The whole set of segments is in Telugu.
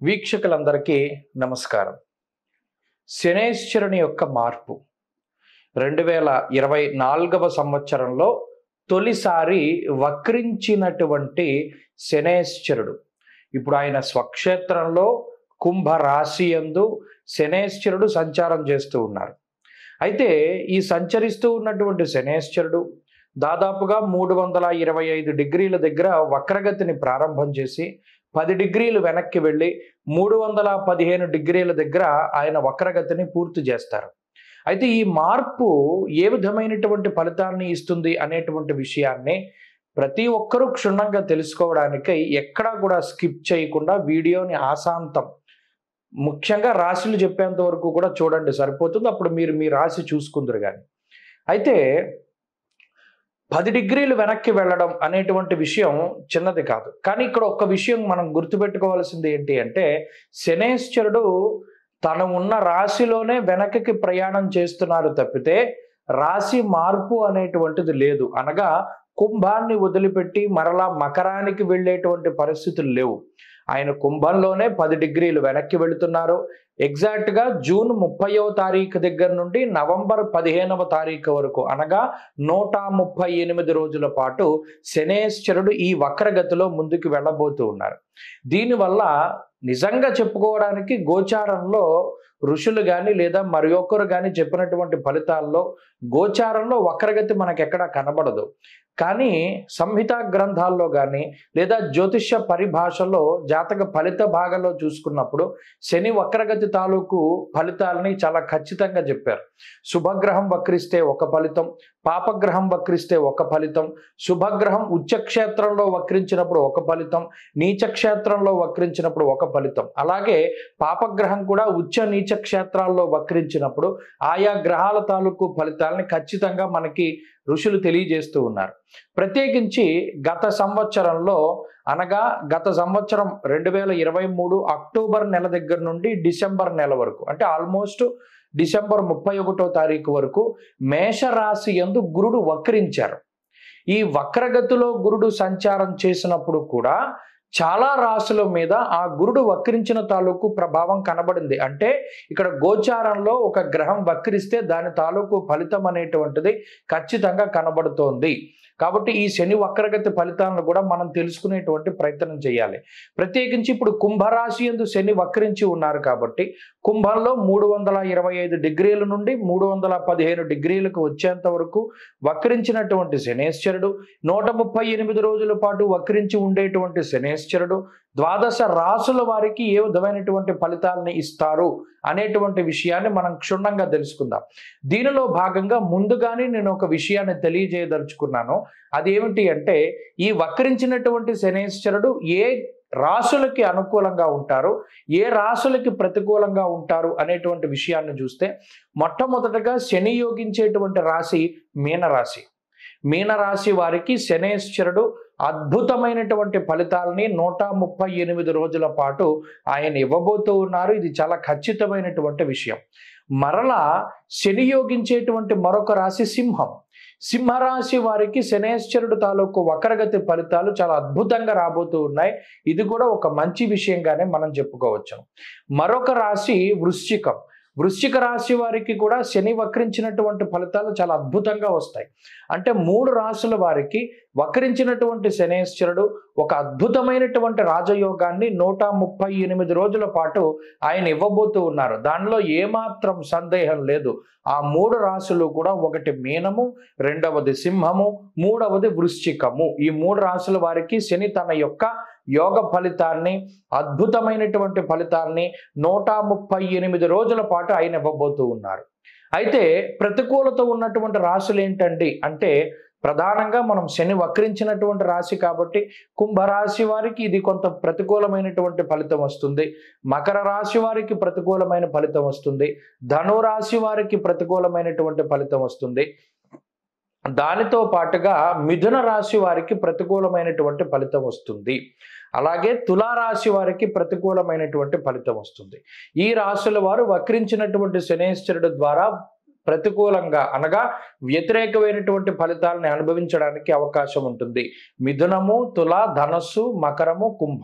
వీక్షకులందరికీ నమస్కారం శనేశ్వరుని యొక్క మార్పు రెండు వేల ఇరవై నాలుగవ సంవత్సరంలో తొలిసారి వక్రించినటువంటి శనేశ్వరుడు ఇప్పుడు ఆయన స్వక్షేత్రంలో కుంభ రాశి యందు శనేశ్వరుడు సంచారం చేస్తూ ఉన్నారు అయితే ఈ సంచరిస్తూ ఉన్నటువంటి శనేశ్వరుడు దాదాపుగా మూడు వందల ఇరవై ఐదు డిగ్రీల దగ్గర వక్రగతిని ప్రారంభం చేసి పది డిగ్రీలు వెనక్కి వెళ్ళి మూడు వందల పదిహేను డిగ్రీల దగ్గర ఆయన వక్రగతిని పూర్తి చేస్తారు అయితే ఈ మార్పు ఏ విధమైనటువంటి ఫలితాన్ని ఇస్తుంది అనేటువంటి విషయాన్ని ప్రతి ఒక్కరూ క్షుణ్ణంగా తెలుసుకోవడానికి ఎక్కడా కూడా స్కిప్ చేయకుండా వీడియోని ఆశాంతం ముఖ్యంగా రాశులు చెప్పేంత వరకు కూడా చూడండి సరిపోతుంది అప్పుడు మీరు మీ రాశి చూసుకుందరు కానీ అయితే పది డిగ్రీలు వెనక్కి వెళ్ళడం అనేటువంటి విషయం చిన్నది కాదు కానీ ఇక్కడ ఒక్క విషయం మనం గుర్తుపెట్టుకోవాల్సింది ఏంటి అంటే శనేశ్వరుడు తను ఉన్న రాశిలోనే వెనక్కి ప్రయాణం చేస్తున్నారు తప్పితే రాశి మార్పు అనేటువంటిది లేదు అనగా కుంభాన్ని వదిలిపెట్టి మరలా మకరానికి వెళ్ళేటువంటి పరిస్థితులు లేవు ఆయన కుంభంలోనే పది డిగ్రీలు వెనక్కి వెళుతున్నారు ఎగ్జాక్ట్గా జూన్ ముప్పైవ తారీఖు దగ్గర నుండి నవంబర్ పదిహేనవ తారీఖు వరకు అనగా నూట ముప్పై ఎనిమిది రోజుల పాటు శనేశ్వరుడు ఈ వక్రగతిలో ముందుకు వెళ్ళబోతూ ఉన్నారు దీనివల్ల నిజంగా చెప్పుకోవడానికి గోచారంలో ఋషులు కానీ లేదా మరి ఒక్కరు కానీ చెప్పినటువంటి ఫలితాల్లో గోచారంలో వక్రగతి మనకు ఎక్కడ కనబడదు కానీ సంహిత గ్రంథాల్లో కానీ లేదా జ్యోతిష్య పరిభాషలో జాతక ఫలిత భాగంలో చూసుకున్నప్పుడు శని వక్రగతి తాలూకు ఫలితాలని చాలా ఖచ్చితంగా చెప్పారు శుభగ్రహం వక్రిస్తే ఒక ఫలితం పాపగ్రహం వక్రిస్తే ఒక ఫలితం శుభగ్రహం ఉచ్చక్షేత్రంలో వక్రించినప్పుడు ఒక ఫలితం నీచక్షేత్రంలో వక్రించినప్పుడు ఒక ఫలితం అలాగే పాపగ్రహం కూడా ఉచ్చ నీచ క్షేత్రాల్లో వక్రించినప్పుడు ఆయా గ్రహాల తాలూకు ఫలితాలని ఖచ్చితంగా మనకి ఋషులు తెలియజేస్తూ ఉన్నారు ప్రత్యేకించి గత సంవత్సరంలో అనగా గత సంవత్సరం రెండు వేల ఇరవై మూడు అక్టోబర్ నెల దగ్గర నుండి డిసెంబర్ నెల వరకు అంటే ఆల్మోస్ట్ డిసెంబర్ ముప్పై ఒకటో తారీఖు వరకు మేషరాశి ఎందు గురుడు వక్రించారు ఈ వక్రగతిలో గురుడు సంచారం చేసినప్పుడు కూడా చాలా రాశుల మీద ఆ గురుడు వక్రించిన తాలూకు ప్రభావం కనబడింది అంటే ఇక్కడ గోచారంలో ఒక గ్రహం వక్రిస్తే దాని తాలూకు ఫలితం అనేటువంటిది ఖచ్చితంగా కనబడుతోంది కాబట్టి ఈ శని వక్రగతి ఫలితాలను కూడా మనం తెలుసుకునేటువంటి ప్రయత్నం చేయాలి ప్రత్యేకించి ఇప్పుడు కుంభరాశి ఎందు శని వక్రించి ఉన్నారు కాబట్టి కుంభంలో మూడు వందల ఇరవై ఐదు డిగ్రీల నుండి మూడు వందల పదిహేను డిగ్రీలకు వచ్చేంత వరకు వక్రించినటువంటి శనేశ్వరుడు నూట ముప్పై ఎనిమిది రోజుల పాటు వక్రించి ఉండేటువంటి శనేశ్వరుడు ద్వాదశ రాసుల వారికి ఏ విధమైనటువంటి ఫలితాలని ఇస్తారు అనేటువంటి విషయాన్ని మనం క్షుణ్ణంగా తెలుసుకుందాం దీనిలో భాగంగా ముందుగానే నేను ఒక విషయాన్ని తెలియజేయదలుచుకున్నాను అదేమిటి అంటే ఈ వక్రించినటువంటి శనేశ్వరుడు ఏ రాసులకి అనుకూలంగా ఉంటారు ఏ రాసులకి ప్రతికూలంగా ఉంటారు అనేటువంటి విషయాన్ని చూస్తే మొట్టమొదటగా శని యోగించేటువంటి రాశి మీనరాశి మీనరాశి వారికి శనేశ్వరుడు అద్భుతమైనటువంటి ఫలితాలని నూట ముప్పై ఎనిమిది రోజుల పాటు ఆయన ఇవ్వబోతూ ఉన్నారు ఇది చాలా ఖచ్చితమైనటువంటి విషయం మరలా శని యోగించేటువంటి మరొక రాశి సింహం సింహరాశి వారికి శనేశ్వరుడు తాలూకు వక్రగతి ఫలితాలు చాలా అద్భుతంగా రాబోతూ ఉన్నాయి ఇది కూడా ఒక మంచి విషయంగానే మనం చెప్పుకోవచ్చు మరొక రాశి వృశ్చికం వృశ్చిక రాశి వారికి కూడా శని వక్రించినటువంటి ఫలితాలు చాలా అద్భుతంగా వస్తాయి అంటే మూడు రాశుల వారికి వక్రించినటువంటి శనేశ్వరుడు ఒక అద్భుతమైనటువంటి రాజయోగాన్ని నూట ముప్పై ఎనిమిది రోజుల పాటు ఆయన ఇవ్వబోతూ ఉన్నారు దానిలో ఏమాత్రం సందేహం లేదు ఆ మూడు రాశులు కూడా ఒకటి మీనము రెండవది సింహము మూడవది వృశ్చికము ఈ మూడు రాశుల వారికి శని తన యొక్క యోగ ఫలితాన్ని అద్భుతమైనటువంటి ఫలితాన్ని నూట ముప్పై ఎనిమిది రోజుల పాటు ఆయన ఇవ్వబోతూ ఉన్నారు అయితే ప్రతికూలత ఉన్నటువంటి రాశులు ఏంటండి అంటే ప్రధానంగా మనం శని వక్రించినటువంటి రాశి కాబట్టి కుంభరాశి వారికి ఇది కొంత ప్రతికూలమైనటువంటి ఫలితం వస్తుంది మకర రాశి వారికి ప్రతికూలమైన ఫలితం వస్తుంది ధనురాశి వారికి ప్రతికూలమైనటువంటి ఫలితం వస్తుంది దానితో పాటుగా మిథున రాశి వారికి ప్రతికూలమైనటువంటి ఫలితం వస్తుంది అలాగే తులారాశి వారికి ప్రతికూలమైనటువంటి ఫలితం వస్తుంది ఈ రాశుల వారు వక్రించినటువంటి శనేశ్వరుడు ద్వారా ప్రతికూలంగా అనగా వ్యతిరేకమైనటువంటి ఫలితాలను అనుభవించడానికి అవకాశం ఉంటుంది మిథునము తుల ధనస్సు మకరము కుంభము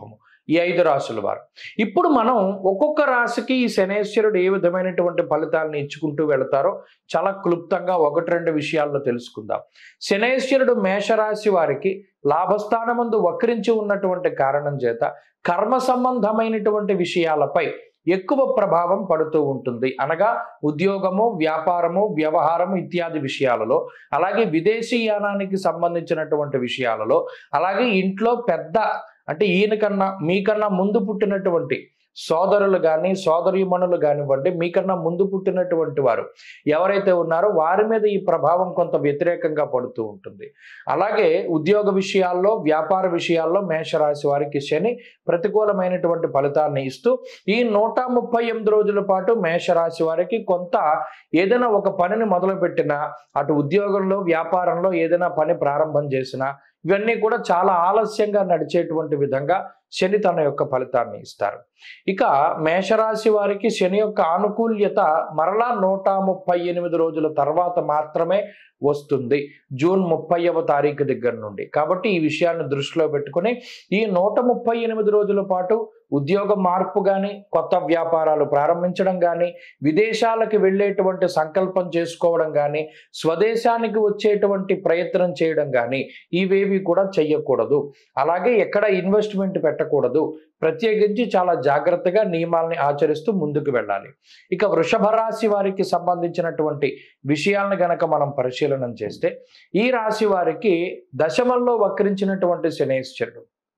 ఈ ఐదు రాసుల వారు ఇప్పుడు మనం ఒక్కొక్క రాశికి ఈ శనేశ్వరుడు ఏ విధమైనటువంటి ఫలితాలను ఇచ్చుకుంటూ వెళతారో చాలా క్లుప్తంగా ఒకటి రెండు విషయాల్లో తెలుసుకుందాం శనేశ్వరుడు మేషరాశి వారికి లాభస్థానమందు వక్రించి ఉన్నటువంటి కారణం చేత కర్మ సంబంధమైనటువంటి విషయాలపై ఎక్కువ ప్రభావం పడుతూ ఉంటుంది అనగా ఉద్యోగము వ్యాపారము వ్యవహారము ఇత్యాది విషయాలలో అలాగే విదేశీయానానికి సంబంధించినటువంటి విషయాలలో అలాగే ఇంట్లో పెద్ద అంటే ఈయనకన్నా మీకన్నా ముందు పుట్టినటువంటి సోదరులు కానీ సోదరీమణులు కానివ్వండి మీకన్నా ముందు పుట్టినటువంటి వారు ఎవరైతే ఉన్నారో వారి మీద ఈ ప్రభావం కొంత వ్యతిరేకంగా పడుతూ ఉంటుంది అలాగే ఉద్యోగ విషయాల్లో వ్యాపార విషయాల్లో మేషరాశి వారికి శని ప్రతికూలమైనటువంటి ఫలితాన్ని ఇస్తూ ఈ నూట ముప్పై ఎనిమిది రోజుల పాటు మేషరాశి వారికి కొంత ఏదైనా ఒక పనిని మొదలుపెట్టినా అటు ఉద్యోగంలో వ్యాపారంలో ఏదైనా పని ప్రారంభం చేసినా ఇవన్నీ కూడా చాలా ఆలస్యంగా నడిచేటువంటి విధంగా శని తన యొక్క ఫలితాన్ని ఇస్తారు ఇక మేషరాశి వారికి శని యొక్క ఆనుకూల్యత మరలా నూట ముప్పై ఎనిమిది రోజుల తర్వాత మాత్రమే వస్తుంది జూన్ ముప్పైవ తారీఖు దగ్గర నుండి కాబట్టి ఈ విషయాన్ని దృష్టిలో పెట్టుకుని ఈ నూట ముప్పై ఎనిమిది రోజుల పాటు ఉద్యోగ మార్పు కానీ కొత్త వ్యాపారాలు ప్రారంభించడం కానీ విదేశాలకు వెళ్ళేటువంటి సంకల్పం చేసుకోవడం కానీ స్వదేశానికి వచ్చేటువంటి ప్రయత్నం చేయడం కానీ ఇవేవి కూడా చెయ్యకూడదు అలాగే ఎక్కడ ఇన్వెస్ట్మెంట్ పెట్టకూడదు ప్రత్యేకించి చాలా జాగ్రత్తగా నియమాల్ని ఆచరిస్తూ ముందుకు వెళ్ళాలి ఇక వృషభ రాశి వారికి సంబంధించినటువంటి విషయాలను గనక మనం పరిశీలన చేస్తే ఈ రాశి వారికి దశమంలో వక్రించినటువంటి శనేశ్వరుడు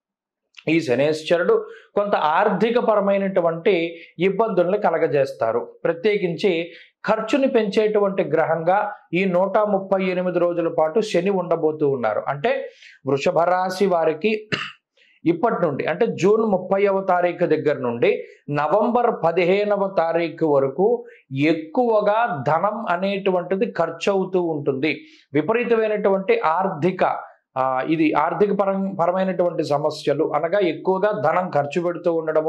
ఈ శనేశ్వరుడు కొంత ఆర్థిక పరమైనటువంటి ఇబ్బందుల్ని కలగజేస్తారు ప్రత్యేకించి ఖర్చుని పెంచేటువంటి గ్రహంగా ఈ నూట ముప్పై ఎనిమిది రోజుల పాటు శని ఉండబోతూ ఉన్నారు అంటే వృషభ రాశి వారికి ఇప్పటి నుండి అంటే జూన్ ముప్పైవ తారీఖు దగ్గర నుండి నవంబర్ పదిహేనవ తారీఖు వరకు ఎక్కువగా ధనం అనేటువంటిది ఖర్చు అవుతూ ఉంటుంది విపరీతమైనటువంటి ఆర్థిక ఆ, ఇది ఆర్థిక పరం పరమైనటువంటి సమస్యలు అనగా ఎక్కువగా ధనం ఖర్చు పెడుతూ ఉండడము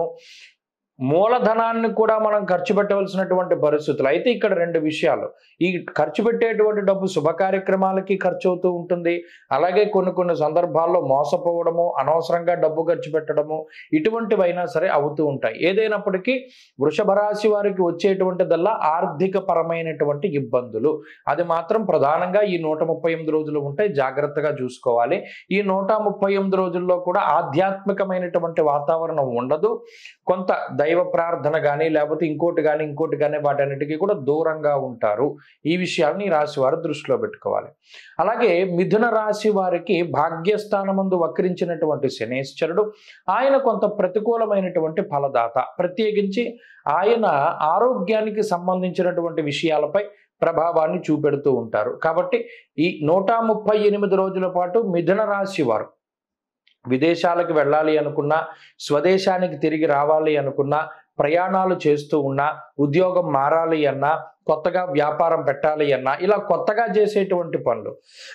మూలధనాన్ని కూడా మనం ఖర్చు పెట్టవలసినటువంటి పరిస్థితులు అయితే ఇక్కడ రెండు విషయాలు ఈ ఖర్చు పెట్టేటువంటి డబ్బు శుభ కార్యక్రమాలకి ఖర్చు అవుతూ ఉంటుంది అలాగే కొన్ని కొన్ని సందర్భాల్లో మోసపోవడము అనవసరంగా డబ్బు ఖర్చు పెట్టడము ఇటువంటివైనా సరే అవుతూ ఉంటాయి ఏదైనప్పటికీ వృషభ రాశి వారికి వచ్చేటువంటిదల్లా ఆర్థిక పరమైనటువంటి ఇబ్బందులు అది మాత్రం ప్రధానంగా ఈ నూట ముప్పై ఎనిమిది రోజులు ఉంటాయి జాగ్రత్తగా చూసుకోవాలి ఈ నూట ముప్పై ఎనిమిది రోజుల్లో కూడా ఆధ్యాత్మికమైనటువంటి వాతావరణం ఉండదు కొంత దైవ ప్రార్థన కానీ లేకపోతే ఇంకోటి కానీ ఇంకోటి కానీ వాటన్నిటికీ కూడా దూరంగా ఉంటారు ఈ విషయాన్ని ఈ రాశి వారు దృష్టిలో పెట్టుకోవాలి అలాగే మిథున రాశి వారికి భాగ్యస్థానమందు వక్రించినటువంటి శనేశ్వరుడు ఆయన కొంత ప్రతికూలమైనటువంటి ఫలదాత ప్రత్యేకించి ఆయన ఆరోగ్యానికి సంబంధించినటువంటి విషయాలపై ప్రభావాన్ని చూపెడుతూ ఉంటారు కాబట్టి ఈ నూట ముప్పై ఎనిమిది రోజుల పాటు మిథున రాశి వారు విదేశాలకు వెళ్ళాలి అనుకున్నా స్వదేశానికి తిరిగి రావాలి అనుకున్నా ప్రయాణాలు చేస్తూ ఉన్నా ఉద్యోగం మారాలి అన్నా కొత్తగా వ్యాపారం పెట్టాలి అన్నా ఇలా కొత్తగా చేసేటువంటి పనులు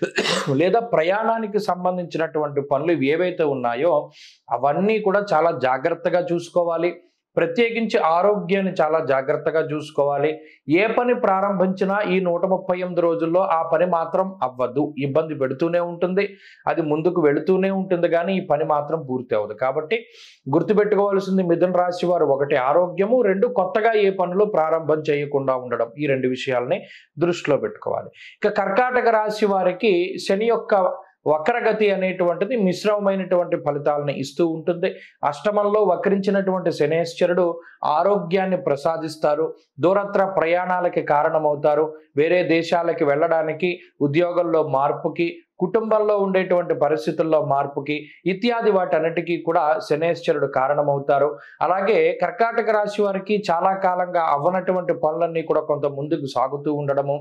లేదా ప్రయాణానికి సంబంధించినటువంటి పనులు ఇవి ఏవైతే ఉన్నాయో అవన్నీ కూడా చాలా జాగ్రత్తగా చూసుకోవాలి ప్రత్యేకించి ఆరోగ్యాన్ని చాలా జాగ్రత్తగా చూసుకోవాలి ఏ పని ప్రారంభించినా ఈ నూట ముప్పై ఎనిమిది రోజుల్లో ఆ పని మాత్రం అవ్వదు ఇబ్బంది పెడుతూనే ఉంటుంది అది ముందుకు వెళుతూనే ఉంటుంది కానీ ఈ పని మాత్రం పూర్తి అవ్వదు కాబట్టి గుర్తుపెట్టుకోవాల్సింది మిథున రాశి వారు ఒకటి ఆరోగ్యము రెండు కొత్తగా ఏ పనులు ప్రారంభం చేయకుండా ఉండడం ఈ రెండు విషయాల్ని దృష్టిలో పెట్టుకోవాలి ఇక కర్కాటక రాశి వారికి శని యొక్క వక్రగతి అనేటువంటిది మిశ్రమమైనటువంటి ఫలితాలను ఇస్తూ ఉంటుంది అష్టమంలో వక్రించినటువంటి శనేశ్వరుడు ఆరోగ్యాన్ని ప్రసాదిస్తారు దూరత్ర ప్రయాణాలకి కారణమవుతారు వేరే దేశాలకి వెళ్ళడానికి ఉద్యోగంలో మార్పుకి కుటుంబంలో ఉండేటువంటి పరిస్థితుల్లో మార్పుకి ఇత్యాది వాటన్నిటికీ కూడా శనేశ్వరుడు కారణమవుతారు అలాగే కర్కాటక రాశి వారికి చాలా కాలంగా అవ్వనటువంటి పనులన్నీ కూడా కొంత ముందుకు సాగుతూ ఉండడము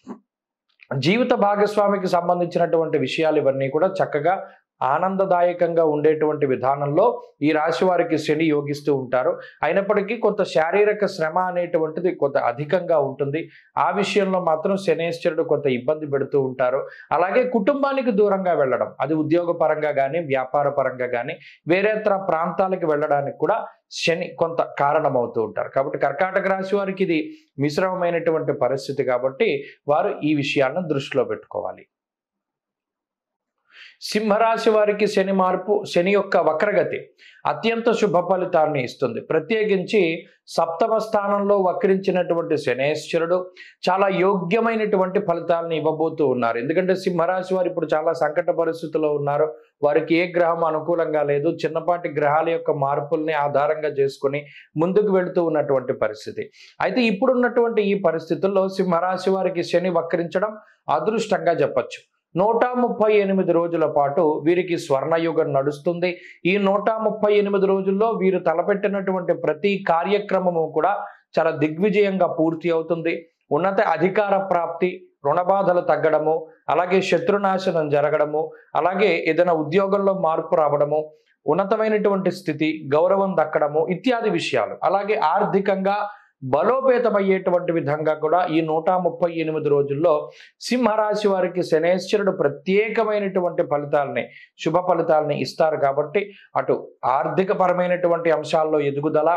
జీవిత భాగస్వామికి సంబంధించినటువంటి విషయాలు ఇవన్నీ కూడా చక్కగా ఆనందదాయకంగా ఉండేటువంటి విధానంలో ఈ రాశి వారికి శని యోగిస్తూ ఉంటారు అయినప్పటికీ కొంత శారీరక శ్రమ అనేటువంటిది కొంత అధికంగా ఉంటుంది ఆ విషయంలో మాత్రం శనేశ్వరుడు కొంత ఇబ్బంది పెడుతూ ఉంటారు అలాగే కుటుంబానికి దూరంగా వెళ్ళడం అది ఉద్యోగ పరంగా కానీ వ్యాపార పరంగా కానీ వేరేతర ప్రాంతాలకు వెళ్ళడానికి కూడా శని కొంత కారణమవుతూ ఉంటారు కాబట్టి కర్కాటక రాశి వారికి ఇది మిశ్రమమైనటువంటి పరిస్థితి కాబట్టి వారు ఈ విషయాలను దృష్టిలో పెట్టుకోవాలి సింహరాశి వారికి శని మార్పు శని యొక్క వక్రగతి అత్యంత శుభ ఫలితాన్ని ఇస్తుంది ప్రత్యేకించి సప్తమ స్థానంలో వక్రించినటువంటి శనేశ్వరుడు చాలా యోగ్యమైనటువంటి ఫలితాలను ఇవ్వబోతూ ఉన్నారు ఎందుకంటే సింహరాశి వారు ఇప్పుడు చాలా సంకట పరిస్థితుల్లో ఉన్నారు వారికి ఏ గ్రహం అనుకూలంగా లేదు చిన్నపాటి గ్రహాల యొక్క మార్పుల్ని ఆధారంగా చేసుకుని ముందుకు వెళుతూ ఉన్నటువంటి పరిస్థితి అయితే ఇప్పుడున్నటువంటి ఈ పరిస్థితుల్లో సింహరాశి వారికి శని వక్రించడం అదృష్టంగా చెప్పచ్చు నూట ముప్పై ఎనిమిది రోజుల పాటు వీరికి స్వర్ణయుగం నడుస్తుంది ఈ నూట ముప్పై ఎనిమిది రోజుల్లో వీరు తలపెట్టినటువంటి ప్రతి కార్యక్రమము కూడా చాలా దిగ్విజయంగా పూర్తి అవుతుంది ఉన్నత అధికార ప్రాప్తి రుణబాధలు తగ్గడము అలాగే శత్రునాశనం జరగడము అలాగే ఏదైనా ఉద్యోగంలో మార్పు రావడము ఉన్నతమైనటువంటి స్థితి గౌరవం దక్కడము ఇత్యాది విషయాలు అలాగే ఆర్థికంగా బలోపేతమయ్యేటువంటి విధంగా కూడా ఈ నూట ముప్పై ఎనిమిది రోజుల్లో సింహరాశి వారికి శనేశ్వరుడు ప్రత్యేకమైనటువంటి ఫలితాలని శుభ ఫలితాలని ఇస్తారు కాబట్టి అటు ఆర్థిక పరమైనటువంటి అంశాల్లో ఎదుగుదల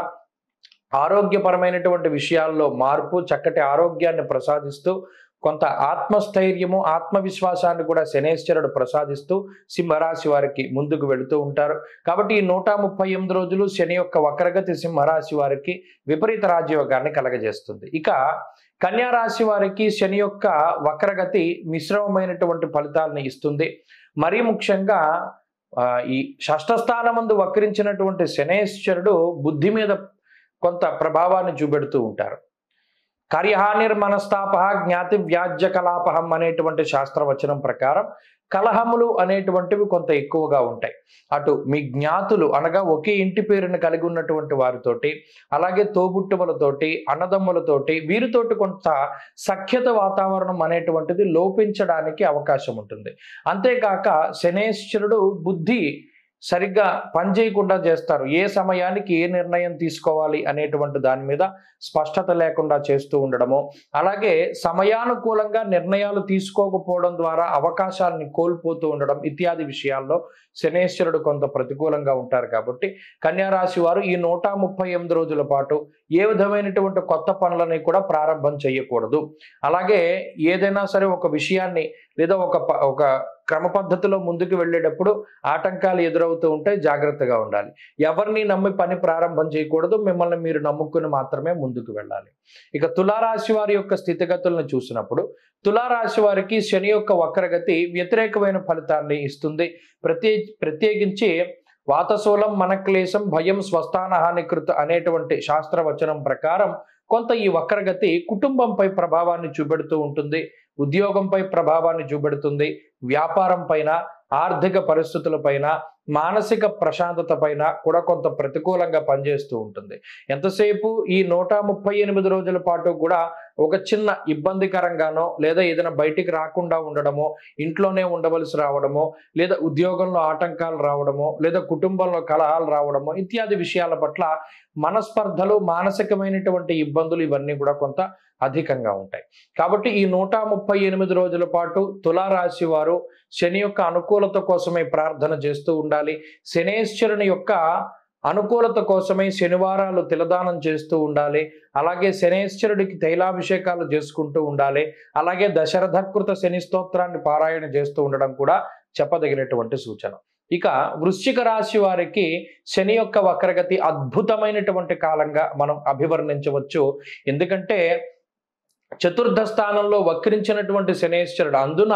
ఆరోగ్యపరమైనటువంటి విషయాల్లో మార్పు చక్కటి ఆరోగ్యాన్ని ప్రసాదిస్తూ కొంత ఆత్మస్థైర్యము ఆత్మవిశ్వాసాన్ని కూడా శనేశ్వరుడు ప్రసాదిస్తూ సింహరాశి వారికి ముందుకు వెళుతూ ఉంటారు కాబట్టి ఈ నూట ముప్పై ఎనిమిది రోజులు శని యొక్క వక్రగతి సింహరాశి వారికి విపరీత రాజయోగాన్ని కలగజేస్తుంది ఇక కన్యా రాశి వారికి శని యొక్క వక్రగతి మిశ్రమమైనటువంటి ఫలితాలను ఇస్తుంది మరీ ముఖ్యంగా ఆ, ఈ షష్ఠస్థానమందు వక్రించినటువంటి శనేశ్వరుడు బుద్ధి మీద కొంత ప్రభావాన్ని చూపెడుతూ ఉంటారు కార్యహానిర్మనస్తాప జ్ఞాతి వ్యాజ్య కలాపహం అనేటువంటి శాస్త్రవచనం ప్రకారం కలహములు అనేటువంటివి కొంత ఎక్కువగా ఉంటాయి అటు మీ జ్ఞాతులు అనగా ఒకే ఇంటి పేరును కలిగి ఉన్నటువంటి వారితోటి అలాగే తోబుట్టువులతోటి అన్నదమ్ములతోటి వీరితోటి కొంత సఖ్యత వాతావరణం అనేటువంటిది లోపించడానికి అవకాశం ఉంటుంది అంతేకాక శనేశ్వరుడు బుద్ధి సరిగ్గా పనిచేయకుండా చేస్తారు ఏ సమయానికి ఏ నిర్ణయం తీసుకోవాలి అనేటువంటి దాని మీద స్పష్టత లేకుండా చేస్తూ ఉండడము అలాగే సమయానుకూలంగా నిర్ణయాలు తీసుకోకపోవడం ద్వారా అవకాశాలని కోల్పోతూ ఉండడం ఇత్యాది విషయాల్లో శనేశ్వరుడు కొంత ప్రతికూలంగా ఉంటారు కాబట్టి కన్యారాశి వారు ఈ నూట ముప్పై ఎనిమిది రోజుల పాటు ఏ విధమైనటువంటి కొత్త పనులని కూడా ప్రారంభం చేయకూడదు అలాగే ఏదైనా సరే ఒక విషయాన్ని లేదా ఒక ప- ఒక క్రమ పద్ధతిలో ముందుకు వెళ్ళేటప్పుడు ఆటంకాలు ఎదురవుతూ ఉంటే జాగ్రత్తగా ఉండాలి ఎవరిని నమ్మి పని ప్రారంభం చేయకూడదు మిమ్మల్ని మీరు నమ్ముకుని మాత్రమే ముందుకు వెళ్ళాలి ఇక తులారాశి వారి యొక్క స్థితిగతులను చూసినప్పుడు తులారాశి వారికి శని యొక్క వక్రగతి వ్యతిరేకమైన ఫలితాన్ని ఇస్తుంది ప్రత్యే ప్రత్యేకించి వాతశూలం మనక్లేశం భయం స్వస్థానహాని కృత అనేటువంటి శాస్త్రవచనం ప్రకారం కొంత ఈ వక్రగతి కుటుంబంపై ప్రభావాన్ని చూపెడుతూ ఉంటుంది ఉద్యోగంపై ప్రభావాన్ని చూపెడుతుంది వ్యాపారం పైన ఆర్థిక పరిస్థితుల పైన మానసిక ప్రశాంతత పైన కూడా కొంత ప్రతికూలంగా పనిచేస్తూ ఉంటుంది ఎంతసేపు ఈ నూట ముప్పై ఎనిమిది రోజుల పాటు కూడా ఒక చిన్న ఇబ్బందికరంగానో లేదా ఏదైనా బయటికి రాకుండా ఉండడమో ఇంట్లోనే ఉండవలసి రావడమో లేదా ఉద్యోగంలో ఆటంకాలు రావడమో లేదా కుటుంబంలో కలహాలు రావడమో ఇత్యాది విషయాల పట్ల మనస్పర్ధలు మానసికమైనటువంటి ఇబ్బందులు ఇవన్నీ కూడా కొంత అధికంగా ఉంటాయి కాబట్టి ఈ నూట ముప్పై ఎనిమిది రోజుల పాటు తులారాశి వారు శని యొక్క అనుకూలత కోసమే ప్రార్థన చేస్తూ ఉండాలి శనేశ్వరుని యొక్క అనుకూలత కోసమై శనివారాలు తిలదానం చేస్తూ ఉండాలి అలాగే శనేశ్వరుడికి తైలాభిషేకాలు చేసుకుంటూ ఉండాలి అలాగే దశరథకృత శని స్తోత్రాన్ని పారాయణ చేస్తూ ఉండడం కూడా చెప్పదగినటువంటి సూచన ఇక వృశ్చిక రాశి వారికి శని యొక్క వక్రగతి అద్భుతమైనటువంటి కాలంగా మనం అభివర్ణించవచ్చు ఎందుకంటే చతుర్థ స్థానంలో వక్రించినటువంటి శనేశ్వరుడు అందున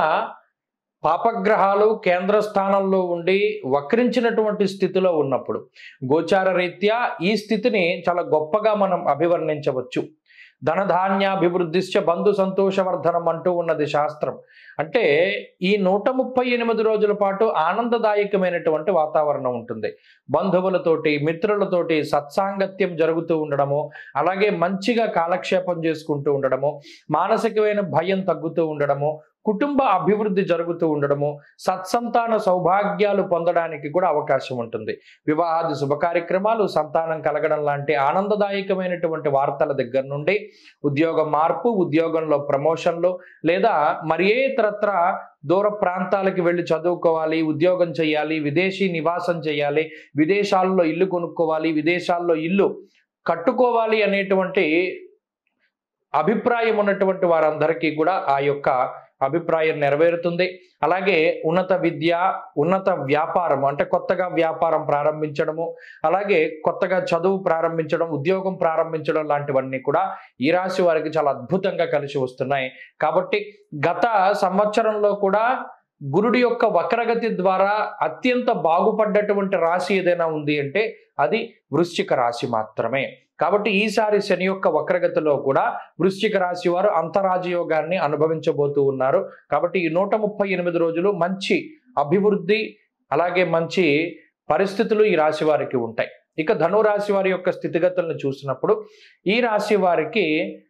పాపగ్రహాలు కేంద్ర స్థానంలో ఉండి వక్రించినటువంటి స్థితిలో ఉన్నప్పుడు గోచార రీత్యా ఈ స్థితిని చాలా గొప్పగా మనం అభివర్ణించవచ్చు ధనధాన్యాభివృద్ధిశ్చ బంధు సంతోషవర్ధనం అంటూ ఉన్నది శాస్త్రం అంటే ఈ నూట ముప్పై ఎనిమిది రోజుల పాటు ఆనందదాయకమైనటువంటి వాతావరణం ఉంటుంది బంధువులతోటి మిత్రులతోటి సత్సాంగత్యం జరుగుతూ ఉండడము అలాగే మంచిగా కాలక్షేపం చేసుకుంటూ ఉండడము మానసికమైన భయం తగ్గుతూ ఉండడము కుటుంబ అభివృద్ధి జరుగుతూ ఉండడము సత్సంతాన సౌభాగ్యాలు పొందడానికి కూడా అవకాశం ఉంటుంది వివాహాది శుభ కార్యక్రమాలు సంతానం కలగడం లాంటి ఆనందదాయకమైనటువంటి వార్తల దగ్గర నుండి ఉద్యోగ మార్పు ఉద్యోగంలో ప్రమోషన్లు లేదా మరి ఏ ఇతరత్ర దూర ప్రాంతాలకి వెళ్ళి చదువుకోవాలి ఉద్యోగం చేయాలి విదేశీ నివాసం చేయాలి విదేశాల్లో ఇల్లు కొనుక్కోవాలి విదేశాల్లో ఇల్లు కట్టుకోవాలి అనేటువంటి అభిప్రాయం ఉన్నటువంటి వారందరికీ కూడా ఆ యొక్క అభిప్రాయం నెరవేరుతుంది అలాగే ఉన్నత విద్య ఉన్నత వ్యాపారం అంటే కొత్తగా వ్యాపారం ప్రారంభించడము అలాగే కొత్తగా చదువు ప్రారంభించడం ఉద్యోగం ప్రారంభించడం లాంటివన్నీ కూడా ఈ రాశి వారికి చాలా అద్భుతంగా కలిసి వస్తున్నాయి కాబట్టి గత సంవత్సరంలో కూడా గురుడి యొక్క వక్రగతి ద్వారా అత్యంత బాగుపడ్డటువంటి రాశి ఏదైనా ఉంది అంటే అది వృశ్చిక రాశి మాత్రమే కాబట్టి ఈసారి శని యొక్క వక్రగతిలో కూడా వృశ్చిక రాశి వారు అంతరాజయోగాన్ని అనుభవించబోతూ ఉన్నారు కాబట్టి ఈ నూట ముప్పై ఎనిమిది రోజులు మంచి అభివృద్ధి అలాగే మంచి పరిస్థితులు ఈ రాశి వారికి ఉంటాయి ఇక ధను రాశి వారి యొక్క స్థితిగతులను చూసినప్పుడు ఈ రాశి వారికి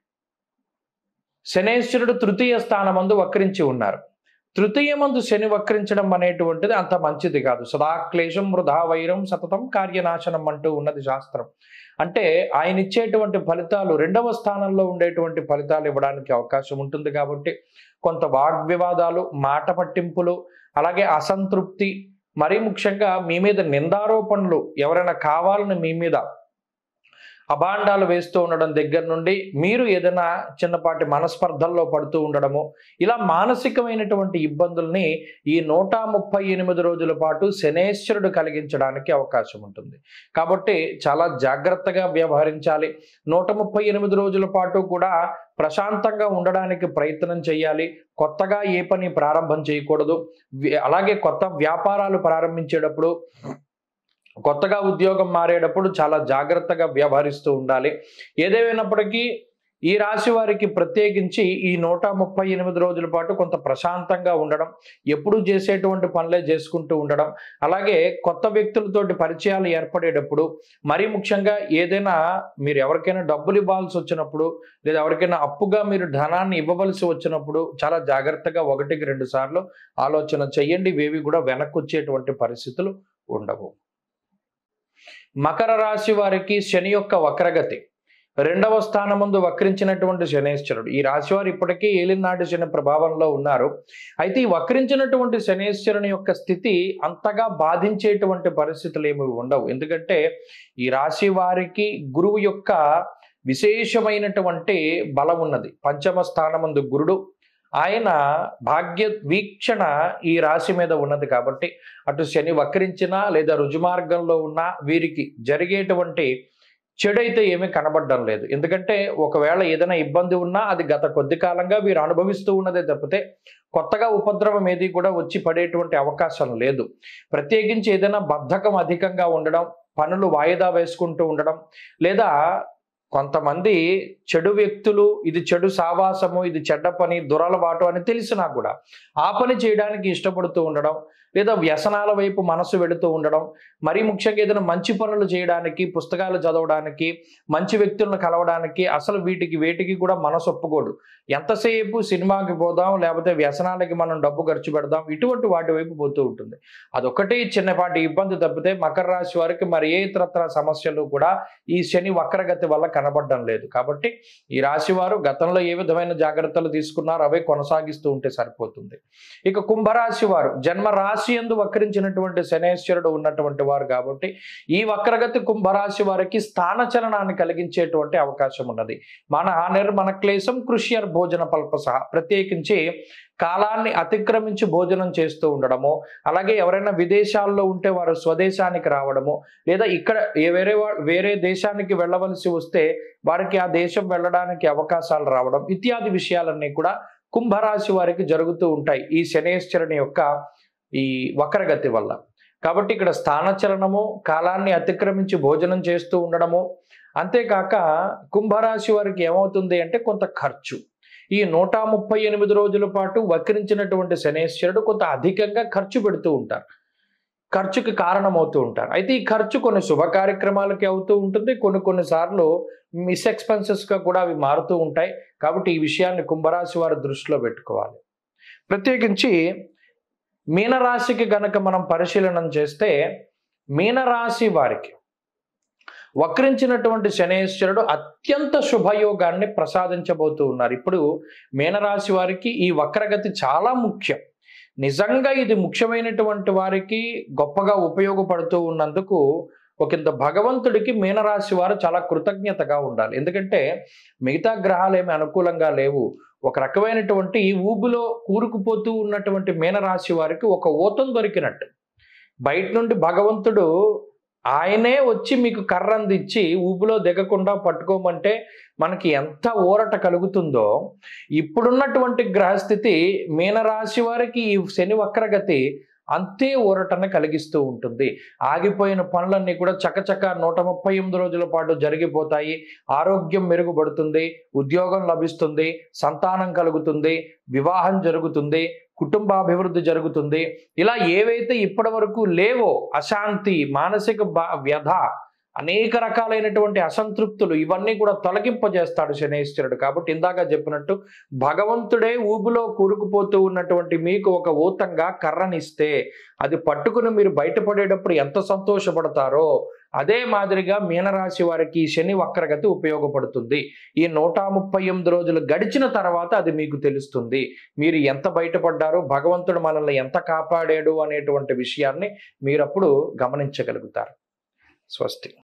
శనేశ్వరుడు తృతీయ స్థానమందు వక్రించి ఉన్నారు తృతీయమందు శని వక్రించడం అనేటువంటిది అంత మంచిది కాదు సదా క్లేశం వృధా వైరం సతతం కార్యనాశనం అంటూ ఉన్నది శాస్త్రం అంటే ఆయన ఇచ్చేటువంటి ఫలితాలు రెండవ స్థానంలో ఉండేటువంటి ఫలితాలు ఇవ్వడానికి అవకాశం ఉంటుంది కాబట్టి కొంత వాగ్వివాదాలు మాట పట్టింపులు అలాగే అసంతృప్తి మరీ ముఖ్యంగా మీ మీద నిందారోపణలు ఎవరైనా కావాలని మీ మీద అభాండాలు వేస్తూ ఉండడం దగ్గర నుండి మీరు ఏదైనా చిన్నపాటి మనస్పర్ధల్లో పడుతూ ఉండడము ఇలా మానసికమైనటువంటి ఇబ్బందుల్ని ఈ నూట ముప్పై ఎనిమిది రోజుల పాటు శనేశ్వరుడు కలిగించడానికి అవకాశం ఉంటుంది కాబట్టి చాలా జాగ్రత్తగా వ్యవహరించాలి నూట ముప్పై ఎనిమిది రోజుల పాటు కూడా ప్రశాంతంగా ఉండడానికి ప్రయత్నం చేయాలి కొత్తగా ఏ పని ప్రారంభం చేయకూడదు వ్య- అలాగే కొత్త వ్యాపారాలు ప్రారంభించేటప్పుడు కొత్తగా ఉద్యోగం మారేటప్పుడు చాలా జాగ్రత్తగా వ్యవహరిస్తూ ఉండాలి ఏదేమైనప్పటికీ ఈ రాశి వారికి ప్రత్యేకించి ఈ నూట ముప్పై ఎనిమిది రోజుల పాటు కొంత ప్రశాంతంగా ఉండడం ఎప్పుడూ చేసేటువంటి పనులే చేసుకుంటూ ఉండడం అలాగే కొత్త వ్యక్తులతోటి పరిచయాలు ఏర్పడేటప్పుడు మరీ ముఖ్యంగా ఏదైనా మీరు ఎవరికైనా డబ్బులు ఇవ్వాల్సి వచ్చినప్పుడు లేదా ఎవరికైనా అప్పుగా మీరు ధనాన్ని ఇవ్వవలసి వచ్చినప్పుడు చాలా జాగ్రత్తగా ఒకటికి రెండు సార్లు ఆలోచన చెయ్యండి ఇవేవి కూడా వెనక్కి వచ్చేటువంటి పరిస్థితులు ఉండవు మకర రాశి వారికి శని యొక్క వక్రగతి రెండవ స్థానం ముందు వక్రించినటువంటి శనేశ్వరుడు ఈ రాశి వారు ఇప్పటికీ ఏలినాటి శని ప్రభావంలో ఉన్నారు అయితే ఈ వక్రించినటువంటి శనేశ్వరుని యొక్క స్థితి అంతగా బాధించేటువంటి పరిస్థితులు ఏమి ఉండవు ఎందుకంటే ఈ రాశి వారికి గురువు యొక్క విశేషమైనటువంటి బలం ఉన్నది పంచమ స్థానమందు గురుడు ఆయన భాగ్య వీక్షణ ఈ రాశి మీద ఉన్నది కాబట్టి అటు శని వక్రించినా లేదా రుజుమార్గంలో ఉన్నా వీరికి జరిగేటువంటి చెడైతే ఏమీ కనబడడం లేదు ఎందుకంటే ఒకవేళ ఏదైనా ఇబ్బంది ఉన్నా అది గత కొద్ది కాలంగా వీరు అనుభవిస్తూ ఉన్నదే తప్పితే కొత్తగా ఉపద్రవం ఏది కూడా వచ్చి పడేటువంటి అవకాశం లేదు ప్రత్యేకించి ఏదైనా బద్ధకం అధికంగా ఉండడం పనులు వాయిదా వేసుకుంటూ ఉండడం లేదా కొంతమంది చెడు వ్యక్తులు ఇది చెడు సావాసము ఇది చెడ్డ పని దురలవాటు అని తెలిసినా కూడా ఆ పని చేయడానికి ఇష్టపడుతూ ఉండడం లేదా వ్యసనాల వైపు మనసు వెళుతూ ఉండడం మరీ ముఖ్యంగా ఏదైనా మంచి పనులు చేయడానికి పుస్తకాలు చదవడానికి మంచి వ్యక్తులను కలవడానికి అసలు వీటికి వేటికి కూడా మనసు ఒప్పుకోడు ఎంతసేపు సినిమాకి పోదాం లేకపోతే వ్యసనాలకి మనం డబ్బు ఖర్చు పెడదాం ఇటువంటి వాటి వైపు పోతూ ఉంటుంది అదొకటి చిన్నపాటి ఇబ్బంది తప్పితే మకర రాశి వారికి మరి ఏ ఇతరత్ర సమస్యలు కూడా ఈ శని వక్రగతి వల్ల కనబడడం లేదు కాబట్టి ఈ రాశి వారు గతంలో ఏ విధమైన జాగ్రత్తలు తీసుకున్నారో అవే కొనసాగిస్తూ ఉంటే సరిపోతుంది ఇక కుంభరాశి వారు జన్మ రాశి ఎందు వక్రించినటువంటి శనేశ్వరుడు ఉన్నటువంటి వారు కాబట్టి ఈ వక్రగతి కుంభరాశి వారికి స్థానచలనాన్ని కలిగించేటువంటి అవకాశం ఉన్నది మన హానిర్ మన క్లేశం కృష్యర్ భోజన పల్ప సహా ప్రత్యేకించి కాలాన్ని అతిక్రమించి భోజనం చేస్తూ ఉండడము అలాగే ఎవరైనా విదేశాల్లో ఉంటే వారు స్వదేశానికి రావడము లేదా ఇక్కడ ఏ వేరే వా- వేరే దేశానికి వెళ్ళవలసి వస్తే వారికి ఆ దేశం వెళ్ళడానికి అవకాశాలు రావడం ఇత్యాది విషయాలన్నీ కూడా కుంభరాశి వారికి జరుగుతూ ఉంటాయి ఈ శనేశ్వరుని యొక్క ఈ వక్రగతి వల్ల కాబట్టి ఇక్కడ స్థానచలనము కాలాన్ని అతిక్రమించి భోజనం చేస్తూ ఉండడము అంతేకాక కుంభరాశి వారికి ఏమవుతుంది అంటే కొంత ఖర్చు ఈ నూట ముప్పై ఎనిమిది రోజుల పాటు వక్రించినటువంటి శనేశ్వరుడు కొంత అధికంగా ఖర్చు పెడుతూ ఉంటారు ఖర్చుకి కారణమవుతూ ఉంటారు అయితే ఈ ఖర్చు కొన్ని శుభ కార్యక్రమాలకి అవుతూ ఉంటుంది కొన్ని కొన్నిసార్లు మిస్ ఎక్స్పెన్సెస్గా కూడా అవి మారుతూ ఉంటాయి కాబట్టి ఈ విషయాన్ని కుంభరాశి వారు దృష్టిలో పెట్టుకోవాలి ప్రత్యేకించి మీనరాశికి గనక మనం పరిశీలనం చేస్తే మీనరాశి వారికి వక్రించినటువంటి శనేశ్వరుడు అత్యంత శుభయోగాన్ని ప్రసాదించబోతూ ఉన్నారు ఇప్పుడు మీనరాశి వారికి ఈ వక్రగతి చాలా ముఖ్యం నిజంగా ఇది ముఖ్యమైనటువంటి వారికి గొప్పగా ఉపయోగపడుతూ ఉన్నందుకు ఒకంత భగవంతుడికి మీనరాశి వారు చాలా కృతజ్ఞతగా ఉండాలి ఎందుకంటే మిగతా గ్రహాలు ఏమి అనుకూలంగా లేవు ఒక రకమైనటువంటి ఊబిలో కూరుకుపోతూ ఉన్నటువంటి మీనరాశి వారికి ఒక ఊతం దొరికినట్టు బయట నుండి భగవంతుడు ఆయనే వచ్చి మీకు కర్ర అందించి ఊబిలో దిగకుండా పట్టుకోమంటే మనకి ఎంత ఊరట కలుగుతుందో ఇప్పుడున్నటువంటి గ్రహస్థితి మీనరాశి వారికి ఈ శని వక్రగతి అంతే ఊరటన కలిగిస్తూ ఉంటుంది ఆగిపోయిన పనులన్నీ కూడా చకచక నూట ముప్పై ఎనిమిది రోజుల పాటు జరిగిపోతాయి ఆరోగ్యం మెరుగుపడుతుంది ఉద్యోగం లభిస్తుంది సంతానం కలుగుతుంది వివాహం జరుగుతుంది కుటుంబాభివృద్ధి జరుగుతుంది ఇలా ఏవైతే ఇప్పటి వరకు లేవో అశాంతి మానసిక బా వ్యధ అనేక రకాలైనటువంటి అసంతృప్తులు ఇవన్నీ కూడా తొలగింపజేస్తాడు శనేశ్వరుడు కాబట్టి ఇందాక చెప్పినట్టు భగవంతుడే ఊబిలో కూరుకుపోతూ ఉన్నటువంటి మీకు ఒక ఊతంగా కర్రనిస్తే అది పట్టుకుని మీరు బయటపడేటప్పుడు ఎంత సంతోషపడతారో అదే మాదిరిగా మీనరాశి వారికి ఈ శని వక్రగతి ఉపయోగపడుతుంది ఈ నూట ముప్పై ఎనిమిది రోజులు గడిచిన తర్వాత అది మీకు తెలుస్తుంది మీరు ఎంత బయటపడ్డారో భగవంతుడు మనల్ని ఎంత కాపాడాడు అనేటువంటి విషయాన్ని మీరప్పుడు గమనించగలుగుతారు స్వస్తి